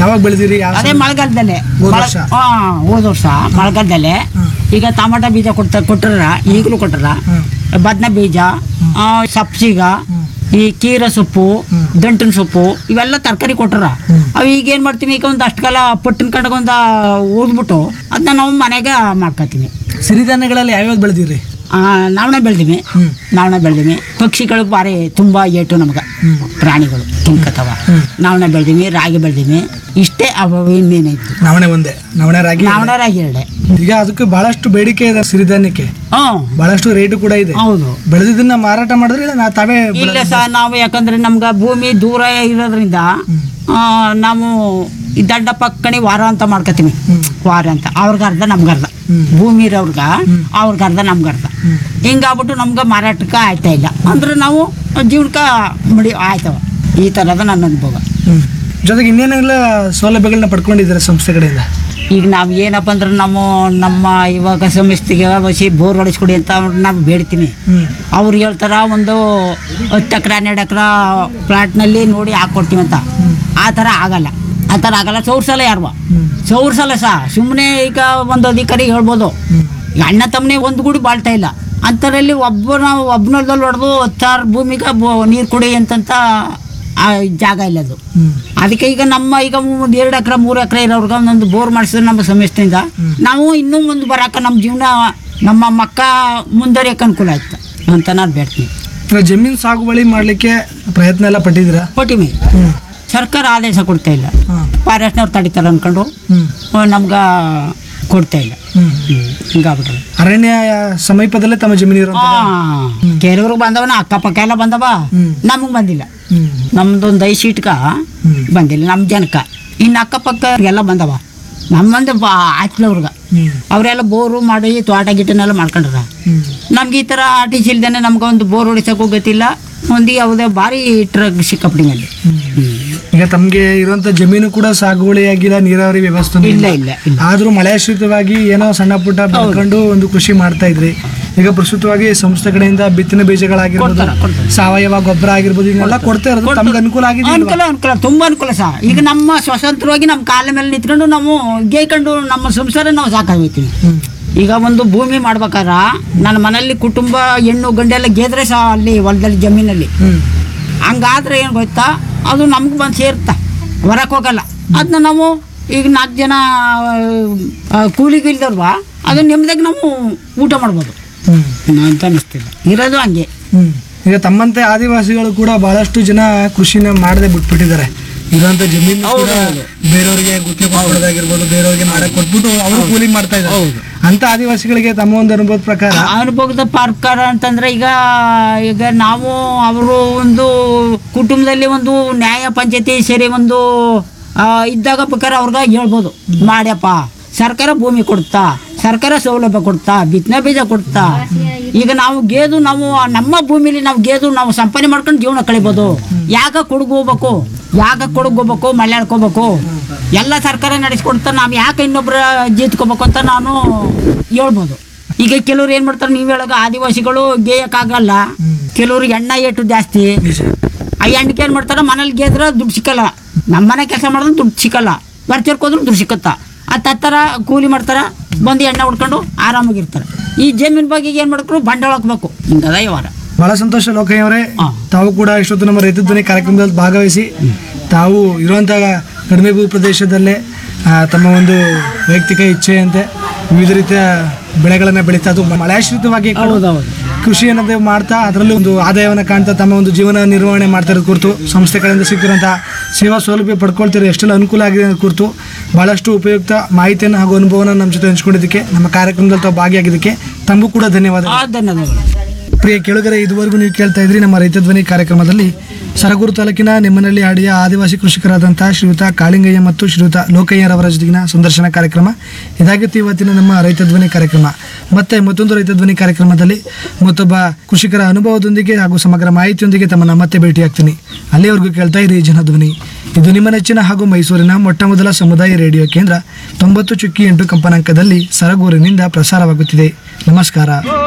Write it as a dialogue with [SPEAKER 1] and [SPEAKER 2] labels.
[SPEAKER 1] ಯಾವಾಗ ಬೆಳೆದಿರಿ ಯಾವ
[SPEAKER 2] ಅದೇ ಮಳೆಗಾಲದಲ್ಲೇ
[SPEAKER 1] ಹೋದ್
[SPEAKER 2] ಮಳೆ-
[SPEAKER 1] ವರ್ಷ?
[SPEAKER 2] ಹಾ ಹೋದ ವರ್ಷ ಮಳೆಗಾಲದಲ್ಲೇ ಈಗ ಟಮಾಟ ಬೀಜ ಕೊಡ್ತ ಕೊಟ್ಟರ ಈಗಲೂ ಕೊಟ್ಟರ ಬದನೆ ಬೀಜ ಆ, ಸಬ್ಸಿಗ ಈ ಕೀರ ಸೊಪ್ಪು ದಂಟಿನ ಸೊಪ್ಪು ಇವೆಲ್ಲ ತರಕಾರಿ ಕೊಟ್ಟರ ಅವು ಈಗ ಏನು ಮಾಡ್ತೀವಿ ಈಗ ಒಂದು ಅಷ್ಟು ಕಾಲ ಪಟ್ಟಿನ ಕಡೆಗೆ ಒಂದು ಓದ್ಬಿಟ್ಟು ಅದನ್ನ ನಾವು ಮನೆಗೆ ಮಾಡ್ಕೊತೀವಿ
[SPEAKER 1] ಸಿರಿಧಾನ್ಯಗಳಲ್ಲಿ ಯಾವ್ಯಾವ ಬೆಳೆದಿರಿ
[SPEAKER 2] ನಾವೇ ಬೆಳ್ದೀವಿ
[SPEAKER 1] ಹ್ಮ್.
[SPEAKER 2] ನಾವೇ ಬೆಳ್ದೀವಿ ಪಕ್ಷಿಗಳು ಭಾರಿ ತುಂಬ ಏಟು ನಮ್ಗೆ ಪ್ರಾಣಿಗಳು ತಿನ್ಕತ್ತವ ನಾವೇ ಬೆಳ್ದೀವಿ ರಾಗಿ ಬೆಳ್ದೀವಿ ಇಷ್ಟೇ ಅವ ಇನ್ನೇನೈತಿ
[SPEAKER 1] ನವಣೆ ಒಂದೇ ನವಣೆ ರಾಗಿ
[SPEAKER 2] ನಾವೇ ರಾಗಿ ಎರಡೆ
[SPEAKER 1] ಈಗ ಅದಕ್ಕೆ ಬಹಳಷ್ಟು ಬೇಡಿಕೆ ಇದೆ ಸಿರಿಧಾನ್ಯಕ್ಕೆ
[SPEAKER 2] ಹ್ಞೂ
[SPEAKER 1] ಬಹಳಷ್ಟು ರೇಟು ಕೂಡ ಇದೆ
[SPEAKER 2] ಹೌದು
[SPEAKER 1] ಬೆಳೆದಿದ್ದನ್ನ ಮಾರಾಟ ಮಾಡಿದ್ರೆ ಇಲ್ಲ ನಾ ತಾವೇ
[SPEAKER 2] ಇಲ್ಲ ಸರ್ ನಾವು ಯಾಕಂದ್ರೆ ನಮ್ಗೆ ಭೂಮಿ ದೂರ ಇರೋದ್ರಿಂದ ಆ, ನಾವು ಈ ದಂಡ ಪಕ್ಕಣಿ ವಾರ ಅಂತ ಮಾಡ್ಕೋತೀವಿ ವಾರ ಅಂತ ಅವ್ರಿಗೆ ಅರ್ಧ ನಮ್ಗೆ ಅರ್ಧ ಭೂಮಿ ಇರೋರ್ಗ ಅವ್ರಿಗೆ ಅರ್ಧ ನಮ್ಗೆ ಅರ್ಧ ಹಿಂಗಾಗ್ಬಿಟ್ಟು ನಮ್ಗೆ ಮಾರಾಟಕ್ಕೆ ಆಯ್ತಾ ಇಲ್ಲ ಅಂದ್ರೆ ನಾವು ಜೀವನಕ್ಕೆ ಮಡಿ ಆಯ್ತವ ಈ ಥರದ ನನ್ನ ಅನುಭವ
[SPEAKER 1] ಹ್ಮ್. ಜೊತೆಗೆ ಇನ್ನೇನೆಲ್ಲ ಸೌಲಭ್ಯಗಳನ್ನ ಪಡ್ಕೊಂಡಿದ್ದಾರೆ ಸಂಸ್ಥೆ ಕಡೆಯಿಂದ
[SPEAKER 2] ಈಗ ನಾವು ಏನಪ್ಪ ಅಂದ್ರೆ ನಮ್ಮ ನಮ್ಮ ಇವಾಗ ಸಂಸ್ಥೆಗೆ ವಸಿ ಬೋರ್ ಹೊಡಿಸ್ಕೊಡಿ ಅಂತ ಅವ್ರ್ ನಾವು ಬೇಡ್ತೀನಿ
[SPEAKER 1] ಹ್ಮ್.
[SPEAKER 2] ಅವ್ರು ಹೇಳ್ತಾರ ಒಂದು ಹತ್ತು ಎಕರೆ ಹನ್ನೆರಡು ಎಕರೆ ಪ್ಲಾಟ್ನಲ್ಲಿ ನೋಡಿ ಹಾಕ್ಕೊಡ್ತೀವಿ ಅಂತ ಆ ಥರ ಆಗಲ್ಲ ಆ ಥರ ಆಗಲ್ಲ ಸೌರ್ಸಲ್ಲ ಯಾರು ಸೌರ್ಸಲ್ಲ ಸಾ ಸುಮ್ಮನೆ ಈಗ ಒಂದು ಅಧಿಕಾರಿ ಹೇಳ್ಬೋದು ಈಗ ಅಣ್ಣ ತಮ್ಮನೆ ಒಂದು ಗುಡಿ ಬಾಳ್ತಾ ಇಲ್ಲ ಅಂಥದ್ರಲ್ಲಿ ಒಬ್ಬನ ಒಬ್ಬನದಲ್ಲಿ ಹೊಡೆದು ಹತ್ತಾರು ಭೂಮಿಗೆ ನೀರು ಕುಡಿ ಅಂತಂತ ಆ ಜಾಗ ಇಲ್ಲ ಅದು
[SPEAKER 1] ಹ್ಮ್.
[SPEAKER 2] ಅದಕ್ಕೆ ಈಗ ನಮ್ಮ ಈಗ ಒಂದು ಎರಡು ಎಕರೆ ಮೂರು ಎಕರೆ ಇರೋರ್ಗೆ ಒಂದೊಂದು ಬೋರ್ ಮಾಡಿಸಿದ್ರೆ ನಮ್ಮ ಸಂಸ್ಥೆಯಿಂದ ನಾವು ಇನ್ನೂ ಮುಂದೆ ಬರಾಕ ನಮ್ಮ ಜೀವನ ನಮ್ಮ ಮಕ್ಕ ಮುಂದುವರಿಯಕ್ಕೆ ಅನುಕೂಲ ಆಯ್ತು ಅಂತ ನಾನು ಬೇಡ್ತೀನಿ
[SPEAKER 1] ಈಗ ಜಮೀನು ಸಾಗುವಳಿ ಮಾಡ್ಲಿಕ್ಕೆ ಪ್ರಯತ್ನ ಎಲ್ಲ ಪಟ್ಟಿದ್ದೀರಾ
[SPEAKER 2] ಕೊಟ್ಟಿವಿ
[SPEAKER 1] ಹ್ಮ್.
[SPEAKER 2] ಸರ್ಕಾರ ಆದೇಶ ಕೊಡ್ತಾ ಇಲ್ಲ
[SPEAKER 1] ಹಾ.
[SPEAKER 2] ಫಾರೆಸ್ಟ್ನವ್ರು ತಡಿತಾರೆ ಅಂದ್ಕೊಂಡು
[SPEAKER 1] ಹ್ಮ್.
[SPEAKER 2] ನಮ್ಗೆ ಕೊಡ್ತಾ ಇಲ್ಲ
[SPEAKER 1] ಹ್ಮ್.
[SPEAKER 2] ಹಿಂಗಾಗ್ಬಿಟ್ರೆ
[SPEAKER 1] ಅರಣ್ಯ ಸಮೀಪದಲ್ಲೇ ತಮ್ಮ ಜಮೀನು ಇರುವಂತ
[SPEAKER 2] ಕೆಲವ್ರಿಗೆ ಬಂದವನ ಅಕ್ಕಪಕ್ಕ ಎಲ್ಲ ಬಂದವ
[SPEAKER 1] ಹ್ಮ್.
[SPEAKER 2] ನಮಗೆ ಬಂದಿಲ್ಲ
[SPEAKER 1] ಹ್ಮ್.
[SPEAKER 2] ನಮ್ದೊಂದು ಐದು ಸೀಟ್ಗ
[SPEAKER 1] ಹ್ಮ್.
[SPEAKER 2] ಬಂದಿಲ್ಲ ನಮ್ಮ ಜನಕ್ಕೆ ಇನ್ನು ಅಕ್ಕಪಕ್ಕ ಎಲ್ಲ ಬಂದವ ನಮ್ಮಂದು ಬಾ ಆಚ್ಲವ್ರಿಗೆ
[SPEAKER 1] ಹ್ಮ್.
[SPEAKER 2] ಅವರೆಲ್ಲ ಬೋರು ಮಾಡಿ ತೋಟ ಗಿಟನೆಲ್ಲ ಮಾಡ್ಕೊಂಡ್ರ
[SPEAKER 1] ಹ್ಮ್.
[SPEAKER 2] ನಮ್ಗೆ ಈ ಥರ ಆರ್ ಟಿ ಸಿ ಇಲ್ದೇನೆ ನಮ್ಗೆ ಒಂದು ಬೋರ್ ಹೊಡಿಸೋಕ್ಕೂ ಗೊತ್ತಿಲ್ಲ ಒಂದು ಯಾವುದೇ ಭಾರಿ ಟ್ರಕ್ ಸಿಕ್ಕಾಪಟ್ಟಿನಲ್ಲಿ
[SPEAKER 1] ಈಗ ತಮ್ಗೆ ಇರುವಂತ ಜಮೀನು ಕೂಡ ಸಾಗುವಳಿ ಆಗಿಲ್ಲ ನೀರಾವರಿ ವ್ಯವಸ್ಥೆ
[SPEAKER 2] ಇಲ್ಲ ಇಲ್ಲ ಇಲ್ಲ
[SPEAKER 1] ಆದ್ರೂ ಮಳೆಯಾಶ್ರಿತವಾಗಿ ಏನೋ ಸಣ್ಣ ಪುಟ್ಟ ಬೆಳ್ಕೊಂಡು ಒಂದು ಕೃಷಿ ಮಾಡ್ತಾ ಇದ್ರಿ ಈಗ ಪ್ರಸ್ತುತವಾಗಿ ಸಂಸ್ಥೆ ಕಡೆಯಿಂದ ಬಿತ್ತನೆ ಬೀಜಗಳಾಗಿರ್ಬೋದು
[SPEAKER 2] ಕೊಡ್ತಾರೆ, ಕೊಡ್ತಾರೆ.
[SPEAKER 1] ಸಾವಯವ ಗೊಬ್ಬರ ಆಗಿರ್ಬೋದು ಇದನ್ನೆಲ್ಲ ಕೊಡ್ತಾ ಇರೋದು ತಮ್ಗೆ ಅನುಕೂಲ ಆಗಿದೆ
[SPEAKER 2] ಅನುಕೂಲ ಅನುಕೂಲ ತುಂಬಾ ಅನುಕೂಲ ಸಹ ಈಗ ನಮ್ಮ ಸ್ವತಂತ್ರವಾಗಿ ನಮ್ಮ ಕಾಲ ಮೇಲೆ ನಿಂತ್ಕೊಂಡು ನಾವು ಗೇಯ್ಕೊಂಡು ನಮ್ಮ ಸಂಸಾರ ನಾವು ಸಾಕಾಗೈತೀವಿ ಈಗ ಒಂದು ಭೂಮಿ ಮಾಡ್ಬೇಕಾರ ನನ್ನ ಮನೆಯಲ್ಲಿ ಕುಟುಂಬ ಹೆಣ್ಣು ಗಂಡೆಲ್ಲ ಗೆದ್ರೆ ಸಹ ಅಲ್ಲಿ ಹೊಲದಲ್ಲಿ ಜಮೀನಲ್ಲಿ
[SPEAKER 1] ಹ್ಮ್
[SPEAKER 2] ಹಂಗಾದ್ರೆ ಏನು ಗೊತ್ತಾ ಅದು ನಮ್ಗೆ ಬಂದು ಸೇರ್ತಾ ಹೊರಕ್ಕೆ ಹೋಗಲ್ಲ ಅದನ್ನ ನಾವು ಈಗ ನಾಲ್ಕು ಜನ ಆ, ಕೂಲಿಗೆ ಇಲ್ದವ್ರವ ಅದು ನೆಮ್ಮದಿಯಾಗಿ ನಾವು ಊಟ ಮಾಡ್ಬೋದು
[SPEAKER 1] ಹ್ಮ್
[SPEAKER 2] ಅಂತ ಅನಿಸ್ತಿಲ್ಲ ಇರೋದು ಹಂಗೆ
[SPEAKER 1] ಹ್ಮ್ ಈಗ ತಮ್ಮಂತೆ ಆದಿವಾಸಿಗಳು ಕೂಡ ಬಹಳಷ್ಟು ಜನ ಕೃಷಿನ ಮಾಡದೆ ಬಿಟ್ಬಿಟ್ಟಿದ್ದಾರೆ ಇರುವಂತ ಜಮೀನು ಕೂಡ ಬೇರೆಯವರಿಗೆ ಗುತ್ತಿಗೆ ಕೊಡೋದಾಗಿರ್ಬೋದು ಬೇರೆಯವರಿಗೆ ಮಾಡಕ್ ಕೊಟ್ಬಿಟ್ಟು ಅವರು ಕೂಲಿ ಮಾಡ್ತಾ ಇದ್ದಾರೆ ಅಂತ ಆದಿವಾಸಿಗಳಿಗೆ ತಮ್ಮ ಒಂದು ಅನುಭವದ ಪ್ರಕಾರ
[SPEAKER 2] ಅನುಭವದ ಪ್ರಕಾರ ಅಂತಂದ್ರೆ ಈಗ ಈಗ ನಾವು ಅವರು ಒಂದು ಕುಟುಂಬದಲ್ಲಿ ಒಂದು ನ್ಯಾಯ ಪಂಚಾಯತಿ ಸೇರಿ ಒಂದು ಆ, ಇದ್ದಾಗ ಬೇಕಾದ್ರೆ ಅವ್ರಿಗೆ ಹೇಳ್ಬೋದು ಮಾಡ್ಯಪ್ಪ ಸರ್ಕಾರ ಭೂಮಿ ಕೊಡ್ತಾ ಸರ್ಕಾರ ಸೌಲಭ್ಯ ಕೊಡ್ತಾ ಬಿತ್ತನೆ ಬೀಜ ಕೊಡ್ತಾ ಈಗ ನಾವು ಗೇದು ನಾವು ನಮ್ಮ ಭೂಮಿಲಿ ನಾವು ಗೇದು ನಾವು ಸಂಪಾದನೆ ಮಾಡ್ಕೊಂಡು ಜೀವನ ಕಳಿಬೋದು ಯಾಕ ಕೊಡಗು ಹೋಗ್ಬೇಕು ಯಾಕ ಕೊಡಗು ಹೋಗ್ಬೇಕು ಮಲ್ಯಾಡ್ಕೋಬೇಕು ಎಲ್ಲ ಸರ್ಕಾರ ನಡೆಸ್ಕೊಡ್ತಾ ನಾವು ಯಾಕೆ ಇನ್ನೊಬ್ಬರ ಜೀತ್ಕೋಬೇಕು ಅಂತ ನಾನು ಹೇಳ್ಬೋದು ಈಗ ಕೆಲವ್ರು ಏನು ಮಾಡ್ತಾರೆ ನೀವು ಹೇಳೋದು ಆದಿವಾಸಿಗಳು ಗೇಯಕ್ಕಾಗಲ್ಲ ಕೆಲವ್ರಿಗೆ ಎಣ್ಣ ಏಟು ಜಾಸ್ತಿ ಆ ಎಣ್ಣಕ್ಕೆ ಏನು ಮಾಡ್ತಾರೆ ಮನೇಲಿ ಗೇದ್ರೆ ದುಡ್ಡು ಸಿಕ್ಕಲ್ಲ ನಮ್ಮ ಮನೆ ಕೆಲಸ ಮಾಡಿದ್ರೆ ದುಡ್ಡು ಸಿಕ್ಕಲ್ಲ ಬರ್ಚರ್ಕ್ ಹೋದ್ರೆ ದುಡ್ಡು ಸಿಕ್ಕತ್ತ ಆ ತತ್ತರ ಕೂಲಿ ಮಾಡ್ತಾರ ಬಂದು ಎಣ್ಣೆ ಹೊಡ್ಕೊಂಡು ಆರಾಮಾಗಿರ್ತಾರೆ ಈ ಜಮೀನ್ ಬಗ್ಗೆ ಏನು ಮಾಡ್ಬೇಕು ಬಂಡವಾಳ ಹಾಕ್ಬೇಕು ಹಿಂಗದ ವ್ಯವಹಾರ
[SPEAKER 1] ಬಹಳ ಸಂತೋಷ ಲೋಕಯ್ಯ ಅವರೇ
[SPEAKER 2] ಹಾ.
[SPEAKER 1] ತಾವು ಕೂಡ ಇಷ್ಟೊತ್ತು ನಮ್ಮ ರೈತ ಧ್ವನಿ ಕಾರ್ಯಕ್ರಮದಲ್ಲಿ ಭಾಗವಹಿಸಿ ತಾವು ಇರುವಂತಹ ಕಡಿಮೆ ಭೂ ಪ್ರದೇಶದಲ್ಲೇ ಆ, ತಮ್ಮ ಒಂದು ವೈಯಕ್ತಿಕ ಇಚ್ಛೆಯಂತೆ ವಿವಿಧ ರೀತಿಯ ಬೆಳೆಗಳನ್ನ ಬೆಳೀತಾ ಅದು ಮಳೆಯಾಶ್ರಿತವಾಗಿ ಕೂಡ
[SPEAKER 2] ಹೌದೌದು
[SPEAKER 1] ಕೃಷಿ ಅನ್ನೋದೇ ಮಾಡ್ತಾ ಅದರಲ್ಲೂ ಒಂದು ಆದಾಯವನ್ನು ಕಾಣ್ತಾ ತಮ್ಮ ಒಂದು ಜೀವನ ನಿರ್ವಹಣೆ ಮಾಡ್ತಾ ಇರೋದು ಕುರಿತು ಸಂಸ್ಥೆ ಕಡೆಯಿಂದ ಸಿಗ್ತಿರೋಂತಹ ಸೇವಾ ಸೌಲಭ್ಯ ಪಡ್ಕೊಳ್ತಿರೋ ಎಷ್ಟೆಲ್ಲ ಅನುಕೂಲ ಆಗಿದೆ ಅನ್ನೋದು ಕುರಿತು ಬಹಳಷ್ಟು ಉಪಯುಕ್ತ ಮಾಹಿತಿಯನ್ನು ಹಾಗೂ ಅನುಭವನ ನಮ್ಮ ಜೊತೆ ಹಂಚ್ಕೊಂಡಿದ್ದಕ್ಕೆ ನಮ್ಮ ಕಾರ್ಯಕ್ರಮದಲ್ಲಿ ತಾವು ಭಾಗಿಯಾಗಿದ್ದಕ್ಕೆ ತಮಗೂ ಕೂಡ ಧನ್ಯವಾದ
[SPEAKER 2] ಆ ಧನ್ಯವಾದಗಳು
[SPEAKER 1] ಪ್ರಿಯ ಕೆಳಗರೆ ಇದುವರೆಗೂ ನೀವು ಕೇಳ್ತಾ ಇದ್ರಿ ನಮ್ಮ ರೈತ ಧ್ವನಿ ಕಾರ್ಯಕ್ರಮದಲ್ಲಿ ಸರಗೂರು ತಾಲೂಕಿನ ನಿಮ್ಮನಲ್ಲಿ ಹಾಡಿಯ ಆದಿವಾಸಿ ಕೃಷಿಕರಾದಂತಹ ಶ್ರೀಯುತ ಕಾಳಿಂಗಯ್ಯ ಮತ್ತು ಶ್ರೀಯುತ ಲೋಕಯ್ಯರವರ ಜೊತೆಗಿನ ಸಂದರ್ಶನ ಕಾರ್ಯಕ್ರಮ ಇದಾಗಿತ್ತು ಇವತ್ತಿನ ನಮ್ಮ ರೈತ ಧ್ವನಿ ಕಾರ್ಯಕ್ರಮ ಮತ್ತೆ ಮತ್ತೊಂದು ರೈತ ಧ್ವನಿ ಕಾರ್ಯಕ್ರಮದಲ್ಲಿ ಮತ್ತೊಬ್ಬ ಕೃಷಿಕರ ಅನುಭವದೊಂದಿಗೆ ಹಾಗೂ ಸಮಗ್ರ ಮಾಹಿತಿಯೊಂದಿಗೆ ತಮ್ಮನ್ನ ಮತ್ತೆ ಭೇಟಿಯಾಗ್ತೀನಿ ಅಲ್ಲಿವರೆಗೂ ಕೇಳ್ತಾ ಇರಿ ಜನಧ್ವನಿ ಇದು ನಿಮ್ಮ ನೆಚ್ಚಿನ ಹಾಗೂ ಮೈಸೂರಿನ ಮೊಟ್ಟ ಮೊದಲ ಸಮುದಾಯ ರೇಡಿಯೋ ಕೇಂದ್ರ ತೊಂಬತ್ತು ಚುಕ್ಕಿ ಎಂಟು ಕಂಪನಾಂಕದಲ್ಲಿ ಸರಗೂರಿನಿಂದ ಪ್ರಸಾರವಾಗುತ್ತಿದೆ ನಮಸ್ಕಾರ